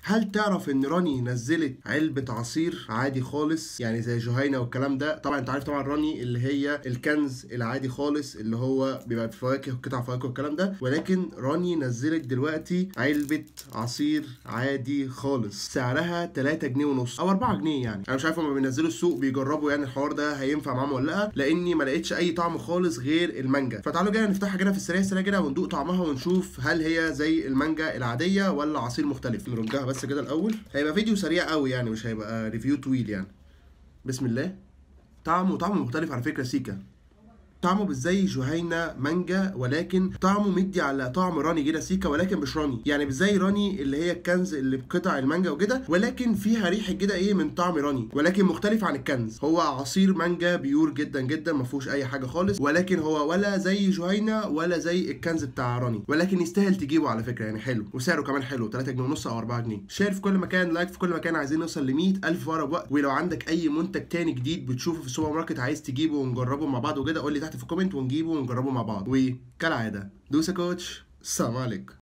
هل تعرف ان راني نزلت علبة عصير عادي خالص يعني زي جهينة والكلام ده طبعا انت عارف طبعا راني اللي هي الكنز العادي خالص اللي هو بيبقى في فواكه وقطع فواكه والكلام ده ولكن راني نزلت دلوقتي علبة عصير عادي خالص سعرها 3 جنيه ونص او 4 جنيه يعني انا مش عارف هما بينزلوا السوق بيجربوا يعني الحوار ده هينفع معاهم ولا لا لاني ما لقيتش اي طعم خالص غير المانجا فتعالوا كده نفتحها كده في السريع سريع كده وندوق طعمها ونشوف هل هي زي المانجا العادية ولا عصير مختلف نرجها بس كده الاول هيبقى فيديو سريع قوي يعني مش هيبقى ريفيو طويل يعني بسم الله طعمه طعمه مختلف على فكره سيكا طعمه مش زي جهينة مانجا ولكن طعمه مدي على طعم راني كده سيكا ولكن مش راني يعني مش زي راني اللي هي الكنز اللي بقطع المانجا وكده ولكن فيها ريحه كده ايه من طعم راني ولكن مختلف عن الكنز هو عصير مانجا بيور جدا جدا ما فيهوش اي حاجه خالص ولكن هو ولا زي جهينة ولا زي الكنز بتاع راني ولكن يستاهل تجيبه على فكره يعني حلو وسعره كمان حلو 3 جنيه ونص او 4 جنيه شير في كل مكان لايك في كل مكان عايزين نوصل ل 100000 ورا بوقت ولو عندك اي منتج تاني جديد بتشوفه في السوبر ماركت عايز تجيبه ونجربه مع بعض وكده قول لي تحت في الكومنت ونجيبه ونجربه مع بعض وكالعاده دوسة كوتش السلام عليكم